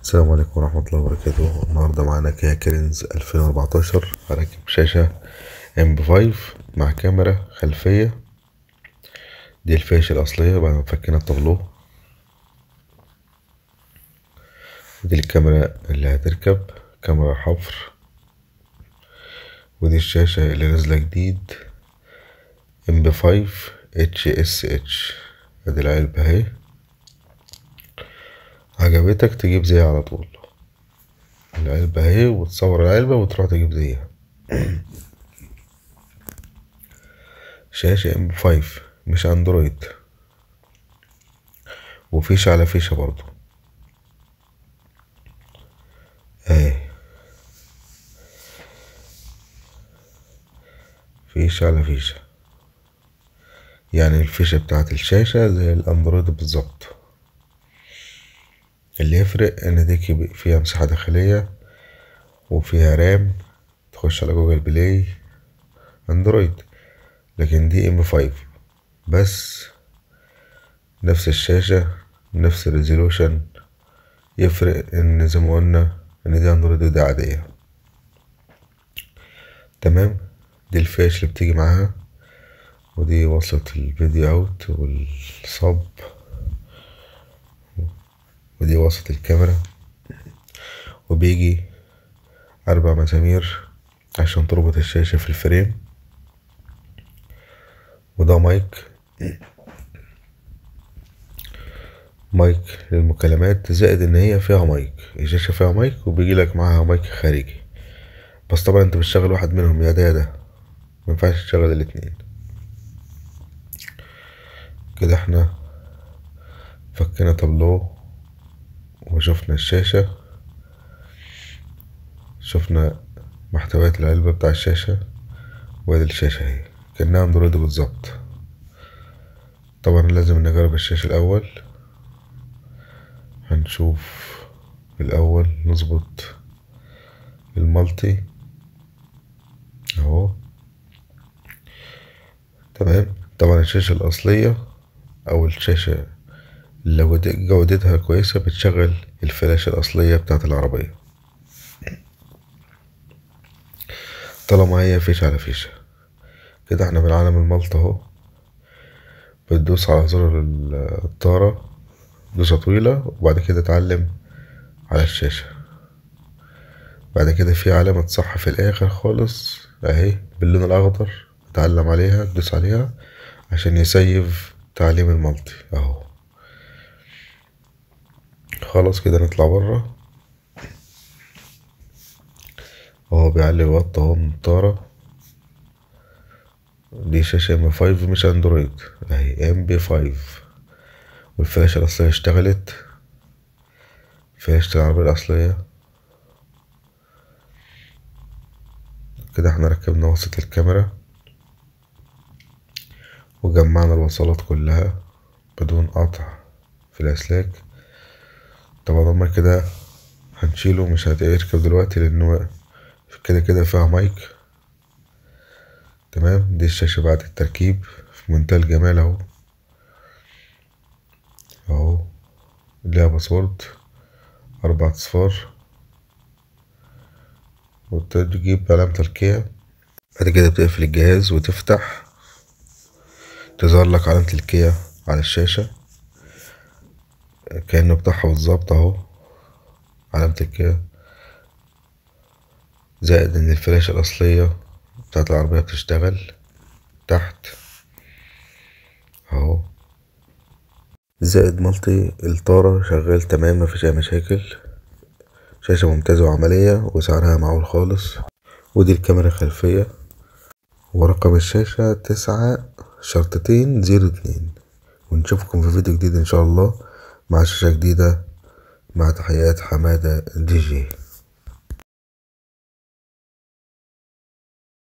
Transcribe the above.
السلام عليكم ورحمة الله وبركاته النهاردة معانا كيا كيرنز 2014 هركب شاشة ام 5 مع كاميرا خلفية دي الفيش الأصلية بعد ما فكينا الطابلوه ودي الكاميرا اللي هتركب كاميرا حفر ودي الشاشة اللي نازلة جديد ام 5 اتش اس اتش ادي العلبة اهي عجبتك تجيب زيها على طول العلبة اهي وتصور العلبة وتروح تجيب زيها شاشة ام فايف مش اندرويد وفيشة على فيشة برضو اهي فيشة على فيشة يعني الفيشة بتاعت الشاشة زي الاندرويد بالظبط اللي يفرق ان دي فيها مساحة داخلية وفيها رام تخش على جوجل بلاي اندرويد لكن دي ام فايف بس نفس الشاشة نفس الريزولوشن يفرق ان زي ما قلنا ان دي اندرويد ودي عادية تمام دي الفيش اللي بتيجي معاها ودي وصلة الفيديو اوت والصب ودي وسط الكاميرا وبيجي أربع مسامير عشان تربط الشاشة في الفريم وده مايك مايك للمكالمات زائد ان هي فيها مايك الشاشة فيها مايك وبيجي لك معاها مايك خارجي بس طبعا انت بتشغل واحد منهم يا ده يا ده مينفعش تشغل الاتنين كده احنا فكينا طابلوه وشفنا الشاشة شفنا محتويات العلبة بتاع الشاشة وادي الشاشة اهي كأنها اندرويد بالظبط طبعا لازم نجرب الشاشة الأول هنشوف الأول نظبط المالتي اهو تمام طبعا الشاشة الأصلية أو الشاشة لو جودتها كويسة بتشغل الفلاشة الأصلية بتاعت العربية طالما هي فيش على فيشة كده احنا بالعالم الملط اهو بتدوس على زر الطارة دوسة طويلة وبعد كده تعلم على الشاشة بعد كده في علامة صح في الآخر خالص اهي باللون الأخضر تعلم عليها تدوس عليها عشان يسيف تعليم المالتي اهو خلاص كده نطلع برا اهو بيعلي الوات اهو من الطارة دي شاشة ام فايف مش اندرويد اهي ام بي فايف والفلاشة الأصلية اشتغلت فلاشة العربية الأصلية كده احنا ركبنا وسط الكاميرا وجمعنا الوصلات كلها بدون قطع في الأسلاك طبعا هما كده هنشيله مش هيركب دلوقتي لأنه كده كده فيها مايك تمام دي الشاشة بعد التركيب في منتهى الجمال اهو اهو ليها باسورد أربع أصفار وتجيب علامة الكيا بعد كده بتقفل الجهاز وتفتح تظهر لك علامة الكيا على الشاشة كأنه بتاعها بالظبط اهو علامة الكيا زائد ان الفلاشة الأصلية بتاعت العربية بتشتغل تحت اهو زائد مالتي الطارة شغال تمام مفيش أي مشاكل شاشة ممتازة وعملية وسعرها معقول خالص ودي الكاميرا الخلفية ورقم الشاشة تسعة شرطتين زيرو اتنين ونشوفكم في فيديو جديد إن شاء الله مع شاشة جديدة مع تحيات حمادة دي جي